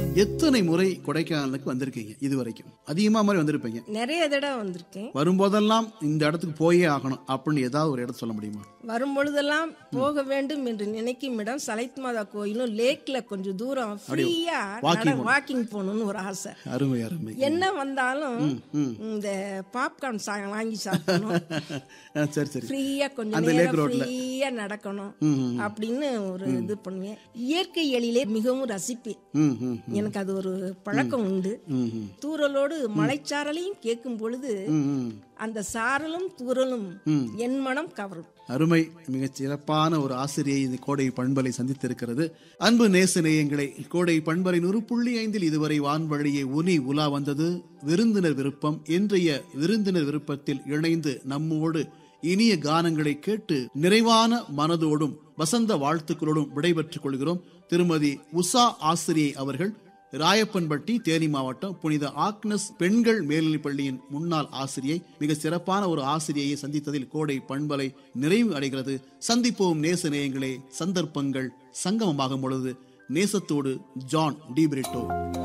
எத்தனை முறை கொடைக்கானலுக்கு வந்திருக்கீங்க இது வரைக்கும் அதிகமா மாதிரி வந்திருப்பீங்க நிறைய தடவை வந்திருக்கேன் வரும்போதெல்லாம் இந்த இடத்துக்கு போயே ஆகணும் அப்படின்னு ஏதாவது ஒரு இடம் சொல்ல முடியுமா வரும்பொழுதெல்லாம் போக வேண்டும் என்று நினைக்கும் இடம் சலைத் மாதா கோயிலும் லேக்ல கொஞ்சம் தூரம் ஃப்ரீயா walking வாக்கிங் போகணும்னு ஒரு ஆசை அருமை அருமை என்ன வந்தாலும் இந்த பாப்கார்ன் சா வாங்கி சாப்பிடணும் ஆ, சரி சரி ஃப்ரீயா கொஞ்சம் அந்த லேக் நேரம் ரோட்ல. ஃப்ரீயா நடக்கணும் அப்படின்னு ஒரு இது பண்ணுவேன் இயற்கை எழிலே மிகவும் ரசிப்பேன் ம் ம் எனக்கு அது ஒரு பழக்கம் உண்டு தூறலோடு மலைச்சாரலையும் கேட்கும் பொழுது ம், ம் அந்த சாரலும் தூறலும் என் மனம் கவரும் அருமை மிகச் சிறப்பான ஒரு ஆசிரியை இந்த கோடை பண்பலை சந்தித்திருக்கிறது அன்பு நேச நேயங்களை கோடை பண்பலை நூறு புள்ளி ஐந்தில் இதுவரை வான்வழியே உனி உலா வந்தது விருந்தினர் விருப்பம் இன்றைய விருந்தினர் விருப்பத்தில் இணைந்து நம்மோடு இனிய கானங்களை கேட்டு நிறைவான மனதோடும் வசந்த வாழ்த்துக்களோடும் விடைபெற்றுக் கொள்கிறோம் திருமதி உஷா ஆசிரியை அவர்கள் ராயப்பன்பட்டி தேனி மாவட்டம் புனித ஆக்னஸ் பெண்கள் மேல்நிலைப் பள்ளியின் முன்னாள் ஆசிரியை மிக சிறப்பான ஒரு ஆசிரியையை சந்தித்ததில் கோடை பண்பலை நிறைவு அடைகிறது சந்திப்போம் நேச நேயங்களே சந்தர்ப்பங்கள் சங்கமமாகும் பொழுது நேசத்தோடு ஜான் டிபிரிட்டோ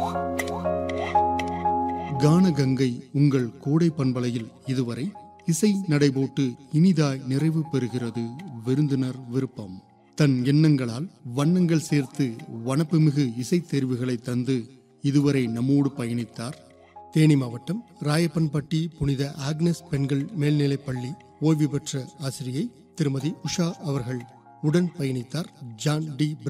கானகங்கை உங்கள் கோடை பண்பலையில் இதுவரை இசை நடைபோட்டு இனிதாய் நிறைவு பெறுகிறது விருந்தினர் விருப்பம் தன் எண்ணங்களால் வண்ணங்கள் சேர்த்து வனப்புமிகு இசைத் தேர்வுகளை தந்து இதுவரை நம்மோடு பயணித்தார் தேனி மாவட்டம் ராயப்பன்பட்டி புனித ஆக்னஸ் பெண்கள் மேல்நிலைப் பள்ளி ஓய்வு பெற்ற ஆசிரியை திருமதி உஷா அவர்கள் உடன் பயணித்தார் ஜான் டி